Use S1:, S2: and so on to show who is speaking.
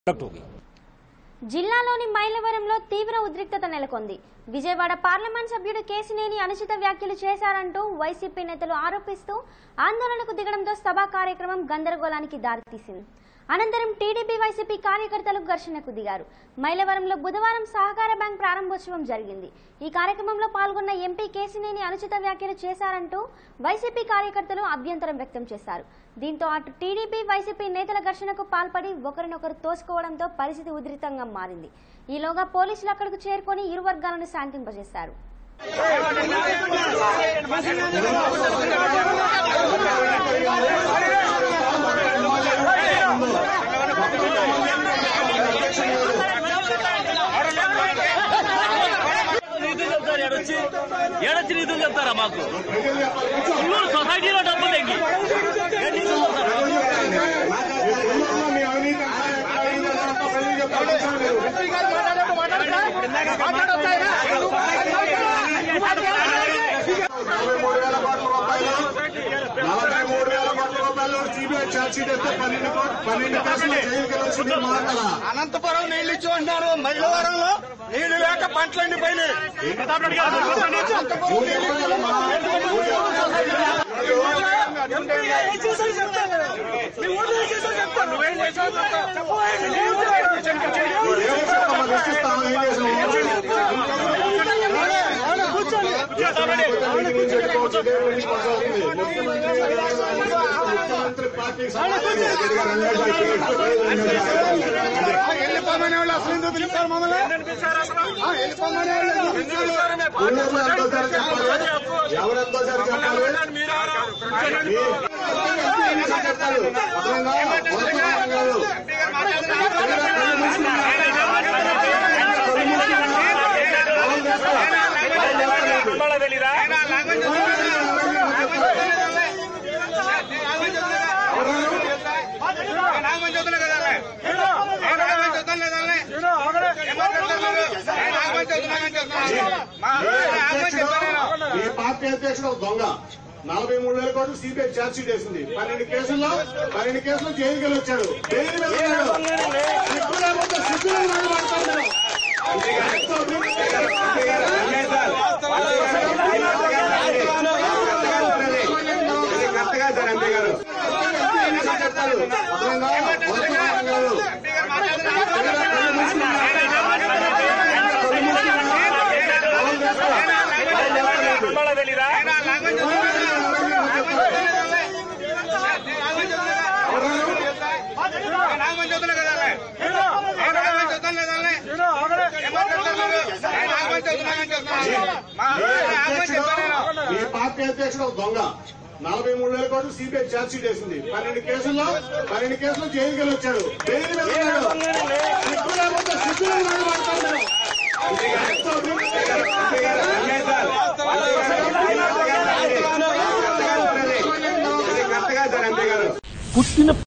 S1: Conduct होगी
S2: జిల్లాలోని మైలవరంలో తీవ్ర ఉద్రిక్తత నెలకొంది విజయవాడ పార్లమెంట్ సభ్యుడు కేసినేని అనుచిత వ్యాఖ్యలు చేశారంటూ వైసీపీ నేతలు ఆరోపిస్తూ ఆందోళనకు దిగడంతో సభా కార్యక్రమం గందరగోళానికి దారితీసింది అనంతరం టీడీపీ వైసీపీ కార్యకర్తలు ఘర్షణకు దిగారు మైలవరంలో బుధవారం సహకార బ్యాంక్ ప్రారంభోత్సవం జరిగింది ఈ కార్యక్రమంలో పాల్గొన్న ఎంపీ కేసినేని అనుచిత వ్యాఖ్యలు చేశారంటూ వైసీపీ కార్యకర్తలు అభ్యంతరం వ్యక్తం చేశారు దీంతో అటు టీడీపీ వైసీపీ నేతల ఘర్షణకు పాల్పడి ఒకరినొకరు తోసుకోవడంతో పరిస్థితి ఉధృతంగా మారింది ఈలోగా పోలీసులు అక్కడకు చేరుకొని ఇరు వర్గాలను శాంతింపజేశారు
S3: నిధులు చెప్తారు ఏడొచ్చి ఏడొచ్చి నిధులు చెప్తారా మాకు ఉల్లూరు సొసైటీలో డబ్బులు ఎంగి ఏ నిధులు చెప్తారు?
S4: నలభై మూడు వేల కోట్ల రూపాయలు నలభై మూడు వేల కోట్ల రూపాయలు సిబిఐ ఛార్జ్ షీట్ వేస్తే పన్నెండు కోట్- పన్నెండు కేసులు జైలుకి వెళ్ళాల్సింది మాట్లాడాల
S5: అనంతపురం నీళ్లు ఇచ్చి అంటారు మైలవరంలో నీళ్లు లేక పంటలు ఎండిపోయినాయి
S4: మూడు ఎకరాలు మా- మూడు ఏం చెప్తామో లెక్కిస్తాము, ఏం చేసాము? ముఖ్యమంత్రి పార్టీకి సంబంధించి
S5: వెళ్ళిపోమనే వాళ్ళు అసలు ఎందుకు పిలుస్తారు మమ్మల్ని ఆ, వెళ్ళిపోమనే వాళ్ళు ఎందుకు పిలుస్తారు?
S4: ఊళ్ళో ఎంతో సార్ చెప్పాలి ఎవరెంతో సార్ చెప్పాలి చెప్తారు అర్థంగా వాస్తవం కాదు
S3: మళ్ళా తెలీదా?
S5: నాగమని చదువులే కదా వాళ్ళే. ఏ నాగమని చదువుతాను లేదా వాళ్ళే? ఏమని చెప్తారు మీరు? ఏ నాగమని చదువుతున్నామని చెప్తున్నారు. మా నాగమని చెప్పాను నేను.
S4: ఈ పార్టీ అధ్యక్షుడు ఒక దొంగ నలభై మూడు వేల కోట్లు సిబిఐ ఛార్జ్ షీట్ వేసింది పన్నెండు కేసుల్లో పన్నెండు కేసులు జైలుకి వెళ్ళి వచ్చాడు జైలు వెళ్ళాడు సిగ్గు లేకపోతే సిగ్గు లేని వాళ్ళు మాట్లాడతారు. ఇది కరెక్ట్గా సార్ ఎంపీ గారు చెప్తారు అర్థంగా వాస్తవం కాదు
S3: మళ్ళా తెలీదా?
S5: నాగమని చదువుతున్నాను లేదా వాళ్ళే? నాగమని చదువులే కదా? ఏ నాగమని చదువులే కదా వాళ్ళే? ఏ నాగమని చదువుతాను లేదా వాళ్ళే? ఏమని చెప్తారు మీరు? ఏ నాగమని చదువుతున్నామని చెప్తున్నారు. మా నాగమని చెప్పాను నేను.
S4: ఈ పార్టీ అధ్యక్షుడు ఒక దొంగ నలభై మూడు వేల కోట్లు సిబిఐ ఛార్జ్ షీట్ వేసింది పన్నెండు కేసుల్లో పన్నెండు కేసులు జైలుకి వెళ్ళి వచ్చాడు జైలు వెళ్ళాడు సిగ్గు లేకపోతే సిగ్గు లేని వాళ్ళు మాట్లాడతారు. ఇది కరెక్ట్గా సార్ ఎంపీ గారు
S1: పుట్టిన